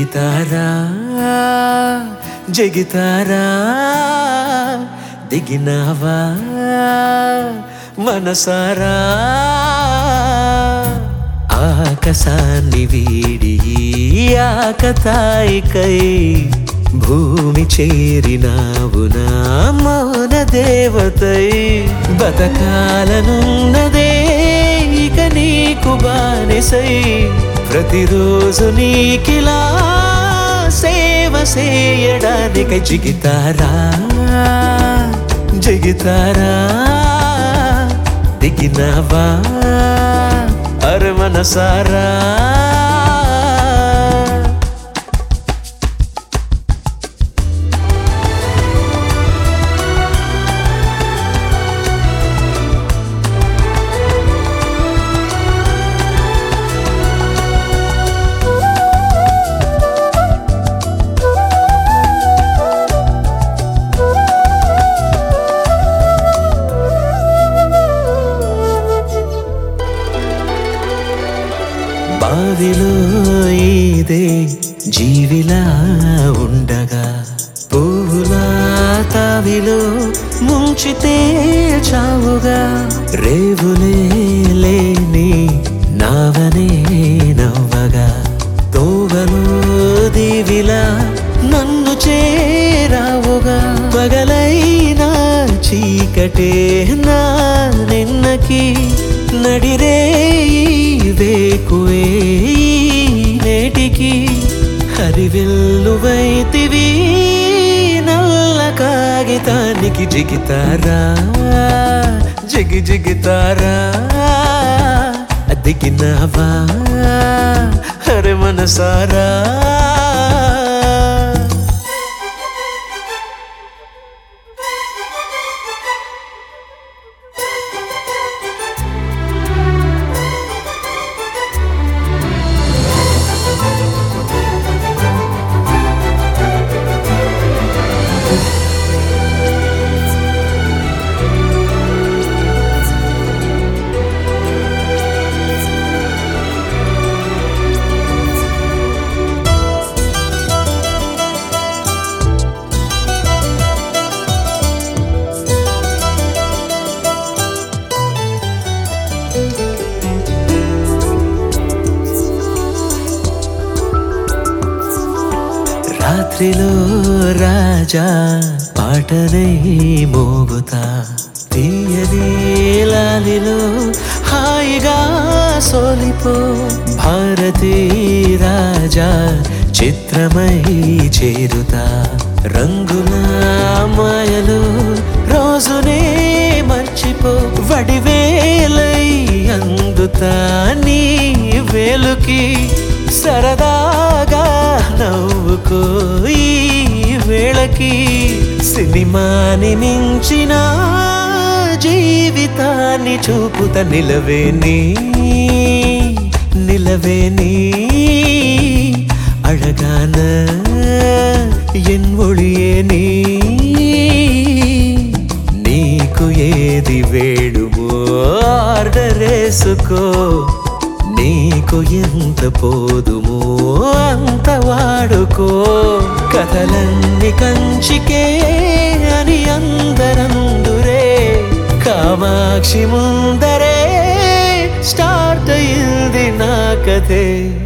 జిగితారా జగితారా దిగినావా మనసారా ఆకాశాన్ని వీడి ఈ ఆకతాయికై భూమి చేరినావు నా మౌన దేవతై బతకాలనున్నదే ఇక నీకు బానిసై ప్రతిరోజు నీకిలా సేవ చేయడానికై జిగితారా జిగితారా దిగినావా అరే మనసారా బావిలో ఇదే జీవిలా ఉండగా పువ్వులా తావిలో ముంచితే చావుగా రేవులే లేని నావనే నవ్వగా తోవలో దీవిలా నన్ను చేరావుగా పగలైనా చీకటే నా నిన్నకి నడిరే వేకువే నేటికి హరివెల్లువైతివి నల్ల కాగితానికి జిగితారా జిగి జిగితారా దిగినావా హరి మనసారా రాత్రిలో రాజా పాటనై మోగుతా తీయని లాలిలో హాయిగా సోలిపో భారతీ రాజా చిత్రమై చేరుతా రంగుల మాయలు రోజునే మర్చిపో వడివేలై అందుతా నీ వేలుకి సరదాగా నవ్వుకో ఈ వేళకి సినిమాని మించిన జీవితాన్ని చూపుత నిలవేని నిలవేని అழகான ఎన్ ఒళియే నీ నీకు ఏది వేడుమో ఆర్డర్ వేసుకో నీకు ఎంత పోదుమో అంత వాడుకో కథలన్నీ కంచికే అని అందరందురే కామాక్షి ముందరే స్టార్ట్ అయింది నా కథే